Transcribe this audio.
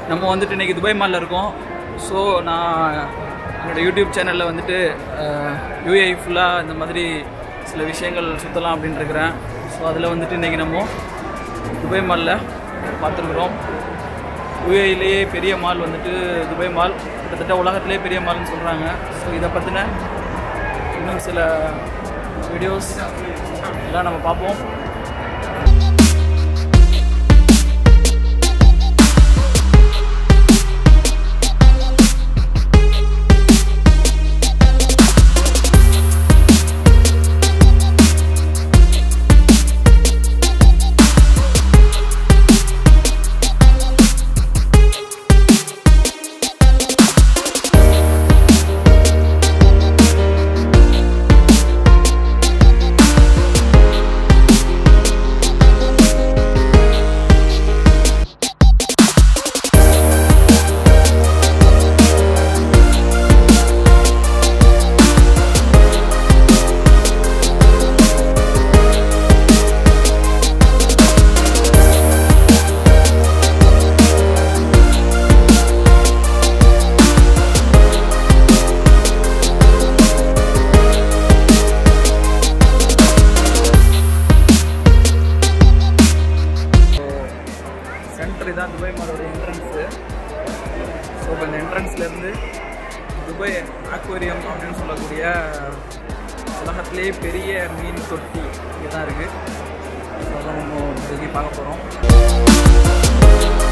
நம்ம வந்துட்டு இன்றைக்கி துபாய் மாலில் இருக்கோம் ஸோ நான் என்னோடய யூடியூப் சேனலில் வந்துட்டு யூஏஐ ஃபுல்லாக இந்த மாதிரி சில விஷயங்கள் சுற்றலாம் அப்படின்னு இருக்கிறேன் ஸோ அதில் வந்துட்டு இன்றைக்கி நம்ம துபாய் மாலில் பார்த்துருக்குறோம் யூஏயிலேயே பெரிய மால் வந்துட்டு துபாய் மால் கிட்டத்தட்ட உலகத்திலே பெரிய மால்னு சொல்கிறாங்க ஸோ இதை பற்றின இன்னும் சில வீடியோஸ் எல்லாம் நம்ம பார்ப்போம் சென்டர் தான் துபாய் மாலோட என்ட்ரன்ஸு ஸோ இப்போ இந்த என்ட்ரன்ஸ்லேருந்து துபாய் ஆக்வேரியம் அப்படின்னு சொல்லக்கூடிய உலகத்திலே பெரிய மீன் தொட்டி இங்கே தான் இருக்குது ஸோ அதான் நம்ம இன்னைக்கு பார்க்க போகிறோம்